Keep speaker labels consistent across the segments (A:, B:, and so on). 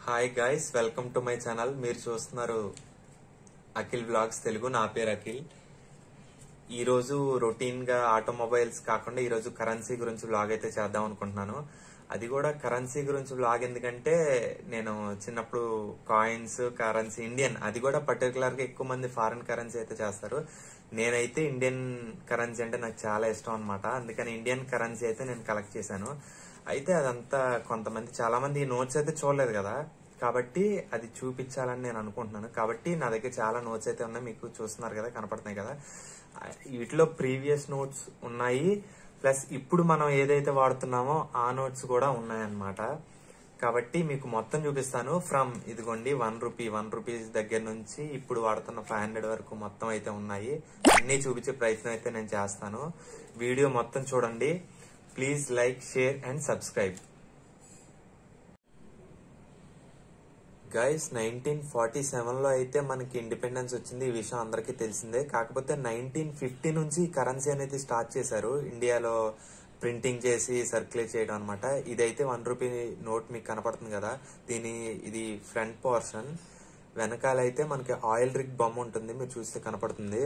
A: hi guys welcome to my channel మీరు చూస్తున్నారు Akhil blogs Telugu నా పేరు అఖిల్ ఈ రోజు రొటీన్ గా ఆటోమొబైల్స్ కాకుండా ఈ రోజు కరెన్సీ గురించి బ్లాగ్ అయితే చేద్దాం అనుకుంటున్నాను అది కూడా కరెన్సీ గురించి బ్లాగ్ ఎందుకంటే నేను చిన్నప్పుడు కాయిన్స్ కరెన్సీ ఇండియన్ అది కూడా పర్టికులర్ గా ఎక్కువ మంది ఫారిన్ కరెన్సీ అయితే చేస్తారు నేనైతే ఇండియన్ కరెన్సీ అంటే నాకు చాలా ఇష్టం అనమాట అందుకని ఇండియన్ కరెన్సీ అయితే నేను కలెక్ట్ చేశాను అయితే అదంతా కొంతమంది చాలా మంది ఈ నోట్స్ అయితే చూడలేదు కదా కాబట్టి అది చూపించాలని నేను అనుకుంటున్నాను కాబట్టి నా దగ్గర చాలా నోట్స్ అయితే ఉన్నాయి మీకు చూస్తున్నారు కదా కనపడుతున్నాయి కదా ఆ, వీటిలో ప్రీవియస్ నోట్స్ ఉన్నాయి ప్లస్ ఇప్పుడు మనం ఏదైతే వాడుతున్నామో ఆ నోట్స్ కూడా ఉన్నాయన్నమాట కాబట్టి మీకు మొత్తం చూపిస్తాను ఫ్రమ్ ఇదిగోండి వన్ రూపీ వన్ రూపీస్ దగ్గర నుంచి ఇప్పుడు వాడుతున్న ఫైవ్ హండ్రెడ్ వరకు మొత్తం అయితే ఉన్నాయి అన్ని చూపించే ప్రయత్నం అయితే నేను చేస్తాను వీడియో మొత్తం చూడండి please like share and subscribe guys nineteen forty seven లో అయితే మనకి ఇండిపెండెన్స్ వచ్చింది ఈ విషయం అందరికీ తెలిసిందే కాకపోతే నైన్టీన్ ఫిఫ్టీ నుంచి ఈ కరెన్సీ అనేది స్టార్ట్ చేశారు ఇండియాలో ప్రింటింగ్ చేసి సర్క్యులేట్ చేయడం అనమాట ఇదైతే వన్ రూపీ నోట్ మీకు కనపడుతుంది కదా దీని ఇది ఫ్రంట్ పోర్షన్ వెనకాల అయితే మనకి ఆయిల్ రిగ్ బొమ్మ ఉంటుంది మీరు చూస్తే కనపడుతుంది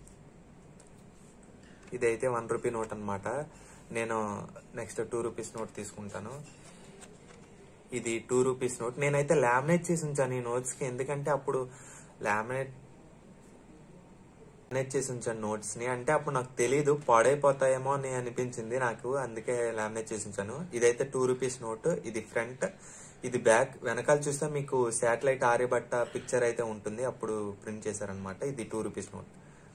A: ఇదైతే వన్ రూపీ నోట్ అన్నమాట నేను నెక్స్ట్ టూ రూపీస్ నోట్ తీసుకుంటాను ఇది టూ రూపీస్ నోట్ నేనైతే లామినేట్ చేసి ఉంచాను ఈ నోట్స్ కి ఎందుకంటే అప్పుడు లామినేట్ లామినేట్ చేసి ఉంచాను నోట్స్ ని అంటే అప్పుడు నాకు తెలీదు పాడైపోతాయేమో అని అనిపించింది నాకు అందుకే లామినేట్ చేసి ఉంచాను ఇదైతే టూ రూపీస్ నోట్ ఇది ఫ్రంట్ ఇది బ్యాక్ వెనకాల చూస్తే మీకు శాటిలైట్ ఆర్యభట్ట పిక్చర్ అయితే ఉంటుంది అప్పుడు ప్రింట్ చేశారనమాట ఇది two rupees note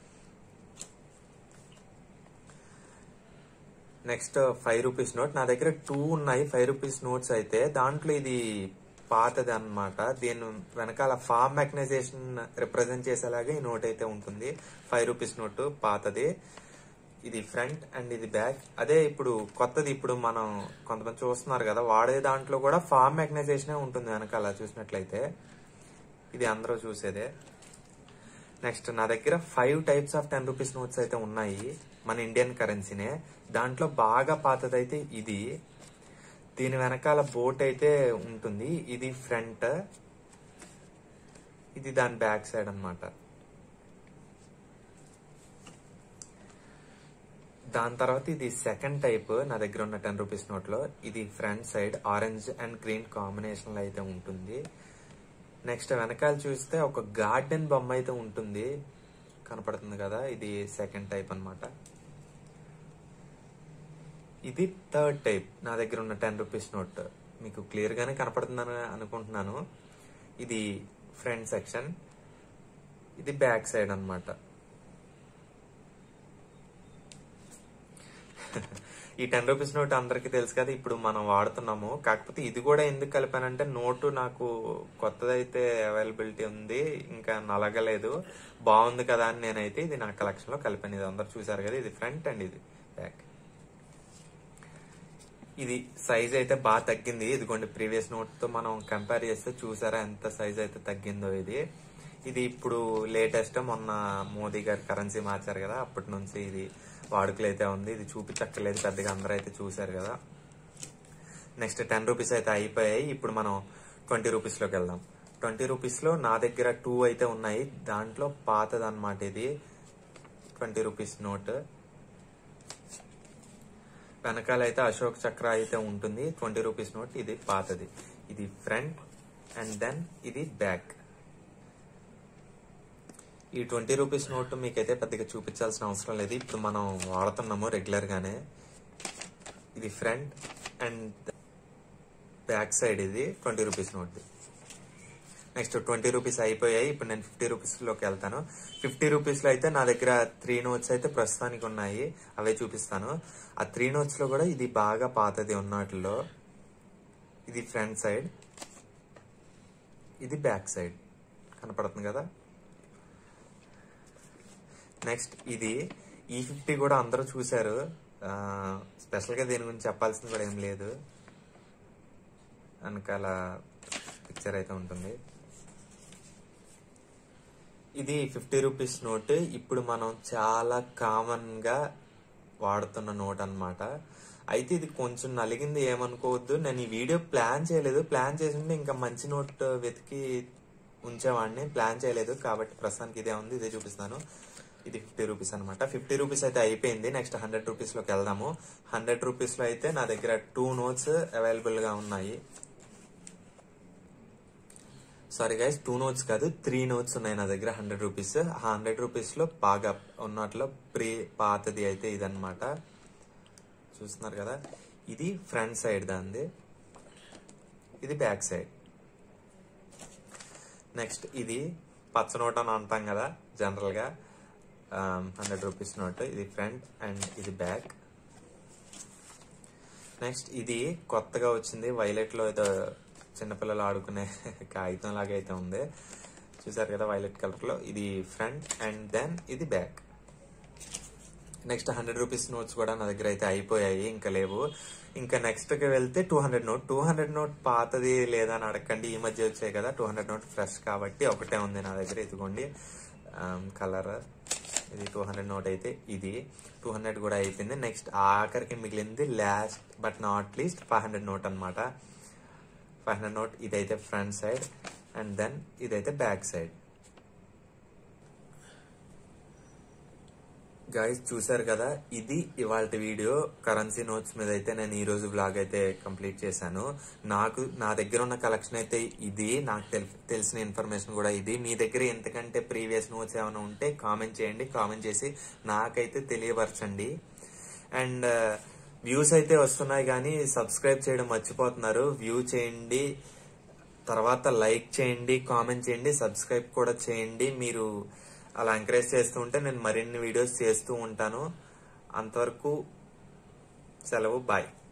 A: next five rupees note నా దగ్గర టూ ఉన్నాయి ఫైవ్ రూపీస్ నోట్స్ అయితే దాంట్లో ఇది పాతది అన్నమాట దీని వెనకాల ఫామ్ మెకనైజేషన్ రిప్రజెంట్ చేసేలాగా ఈ నోట్ అయితే ఉంటుంది ఫైవ్ రూపీస్ నోట్ పాతది ఇది ఫ్రంట్ అండ్ ఇది బ్యాక్ అదే ఇప్పుడు కొత్తది ఇప్పుడు మనం కొంతమంది చూస్తున్నారు కదా వాడే దాంట్లో కూడా ఫామ్ మెకనైజేషన్ ఉంటుంది వెనకాల చూసినట్లయితే ఇది అందరూ చూసేదే నెక్స్ట్ నా దగ్గర five types of ten rupees notes అయితే ఉన్నాయి మన ఇండియన్ కరెన్సీనే దాంట్లో బాగా పాతదైతే ఇది దీని వెనకాల బోట్ అయితే ఉంటుంది ఇది ఫ్రంట్ ఇది దాని బ్యాక్ సైడ్ అన్నమాట దాని తర్వాత ఇది సెకండ్ టైప్ నా దగ్గర ఉన్న టెన్ రూపీస్ నోట్ లో ఇది front side orange and green combination లో అయితే ఉంటుంది నెక్స్ట్ వెనకాల చూస్తే ఒక గార్డెన్ బొమ్మ అయితే ఉంటుంది కనపడుతుంది కదా ఇది సెకండ్ టైప్ అన్నమాట ఇది థర్డ్ టైప్ నా దగ్గర ఉన్న టెన్ రూపీస్ నోట్ మీకు క్లియర్ గానే కనపడుతుందని అనుకుంటున్నాను ఇది ఫ్రంట్ సెక్షన్ ఇది బ్యాక్ సైడ్ అన్నమాట ఈ టెన్ రూపీస్ నోట్ అందరికీ తెలుసు కదా ఇప్పుడు మనం వాడుతున్నాము కాకపోతే ఇది కూడా ఎందుకు కలిపానంటే నోటు నాకు కొత్తదైతే అవైలబిలిటీ ఉంది ఇంకా నలగలేదు బాగుంది కదా అని నేనైతే ఇది నా కలెక్షన్ లో కలిపాను ఇది అందరు చూసారు కదా ఇది ఫ్రంట్ అండ్ ఇది బ్యాక్ ఇది సైజ్ అయితే బాగా తగ్గింది ఇదిగోండి ప్రీవియస్ నోట్ తో మనం కంపేర్ చేస్తే చూసారా ఎంత సైజ్ అయితే తగ్గిందో ఇది ఇది ఇప్పుడు లేటెస్ట్ మొన్న మోదీ గారు కరెన్సీ మార్చారు కదా అప్పటి నుంచి ఇది వాడుకలు అయితే ఉంది ఇది చూపించక్కర్లేదు పెద్దగా అందరూ అయితే చూసారు కదా నెక్స్ట్ టెన్ రూపీస్ అయితే అయిపోయాయి ఇప్పుడు మనం ట్వంటీ రూపీస్ లోకి వెళ్దాం ట్వంటీ రూపీస్ లో నా దగ్గర టూ అయితే ఉన్నాయి దాంట్లో పాతది అనమాట ఇది ట్వంటీ రూపీస్ నోట్ వెనకాల అయితే అశోక్ చక్ర అయితే ఉంటుంది ట్వంటీ రూపీస్ నోట్ ఇది పాతది ఇది ఫ్రంట్ అండ్ దెన్ ఇది బ్యాక్ ఈ ట్వంటీ రూపీస్ నోట్ మీకైతే పెద్దగా చూపించాల్సిన అవసరం లేదు ఇప్పుడు మనం వాడుతున్నాము రెగ్యులర్ గానే ఇది ఫ్రంట్ అండ్ బ్యాక్ సైడ్ ఇది twenty rupees note next twenty rupees అయిపోయాయి ఇప్పుడు నేను ఫిఫ్టీ రూపీస్ లోకి వెళ్తాను ఫిఫ్టీ రూపీస్ లో అయితే నా దగ్గర త్రీ నోట్స్ అయితే ప్రస్తుతానికి ఉన్నాయి అవే చూపిస్తాను ఆ త్రీ నోట్స్ లో కూడా ఇది బాగా పాతది ఉన్నట్లో ఇది ఫ్రంట్ సైడ్ ఇది బ్యాక్ సైడ్ కనపడుతుంది కదా నెక్స్ట్ ఇది ఈ ఫిఫ్టీ కూడా అందరూ చూశారు స్పెషల్ గా దీని గురించి చెప్పాల్సింది కూడా ఏం లేదు వెనకాల పిక్చర్ అయితే ఉంటుంది ఇది ఫిఫ్టీ రూపీస్ నోట్ ఇప్పుడు మనం చాలా కామన్ గా వాడుతున్న నోట్ అన్నమాట అయితే ఇది కొంచెం నలిగింది ఏమనుకోవద్దు నేను ఈ వీడియో ప్లాన్ చేయలేదు ప్లాన్ చేసింటే ఇంకా మంచి నోట్ వెతికి ఉంచేవాడిని ప్లాన్ చేయలేదు కాబట్టి ప్రస్తుతానికి ఇదే ఉంది ఇదే చూపిస్తాను ఇది ఫిఫ్టీ రూపీస్ అనమాట ఫిఫ్టీ రూపీస్ అయితే అయిపోయింది నెక్స్ట్ హండ్రెడ్ రూపీస్ లోకి వెళ్దాము హండ్రెడ్ రూపీస్ లో అయితే నా దగ్గర టూ నోట్స్ అవైలబుల్ గా ఉన్నాయి సారీ గైస్ టూ నోట్స్ కాదు త్రీ నోట్స్ ఉన్నాయి నా దగ్గర హండ్రెడ్ రూపీస్ హండ్రెడ్ రూపీస్ లో బాగా ఉన్నట్లో ప్రీ పాతది అయితే ఇదన్నమాట చూస్తున్నారు కదా ఇది ఫ్రంట్ సైడ్ దాంది ఇది బ్యాక్ సైడ్ నెక్స్ట్ ఇది పచ్చ నోట్ అని అంటాం కదా జనరల్ గా హండ్రెడ్ రూపీస్ నోట్ ఇది ఫ్రంట్ అండ్ ఇది బ్యాక్ నెక్స్ట్ ఇది కొత్తగా వచ్చింది వైలెట్ లో ఏదో చిన్నపిల్లలు ఆడుకునే కాగితం లాగా అయితే ఉంది చూసారు కదా వైలెట్ కలర్ లో ఇది ఫ్రంట్ అండ్ దెన్ ఇది back next hundred rupees notes కూడా నా దగ్గర అయితే అయిపోయాయి ఇంకా లేవు ఇంకా నెక్స్ట్ కి వెళ్తే two hundred note two hundred note పాతది లేదా అని అడగండి ఈ మధ్య వచ్చాయి కదా టూ హండ్రెడ్ నోట్ ఫ్రెష్ కాబట్టి ఒకటే ఉంది నా దగ్గర ఇదిగోండి కలర్ ఇది టూ హండ్రెడ్ నోట్ అయితే ఇది టూ హండ్రెడ్ కూడా అయిపోయింది నెక్స్ట్ ఆఖరికి మిగిలింది last but not least five hundred note అనమాట ఫైవ్ హండ్రెడ్ నోట్ ఇదైతే ఫ్రంట్ సైడ్ అండ్ దెన్ ఇదైతే బ్యాక్ సైడ్ గైస్ చూసారు కదా ఇది ఇవాళ వీడియో కరెన్సీ నోట్స్ మీద అయితే నేను ఈ రోజు బ్లాగ్ అయితే కంప్లీట్ చేశాను నాకు నా దగ్గర ఉన్న కలెక్షన్ అయితే ఇది నాకు తెల్- తెలిసిన ఇన్ఫర్మేషన్ కూడా ఇది మీ దగ్గర ఎంతకంటే ప్రీవియస్ నోట్స్ ఏమైనా ఉంటే కామెంట్ చేయండి కామెంట్ చేసి నాకైతే తెలియపరచండి అండ్ వ్యూస్ అయితే వస్తున్నాయి కానీ సబ్స్క్రైబ్ చేయడం మర్చిపోతున్నారు వ్యూ చేయండి తర్వాత లైక్ చేయండి కామెంట్ చేయండి సబ్స్క్రైబ్ కూడా చేయండి మీరు అలా ఎంకరేజ్ చేస్తూ ఉంటే నేను మరిన్ని వీడియోస్ చేస్తూ ఉంటాను అంతవరకు సెలవు బాయ్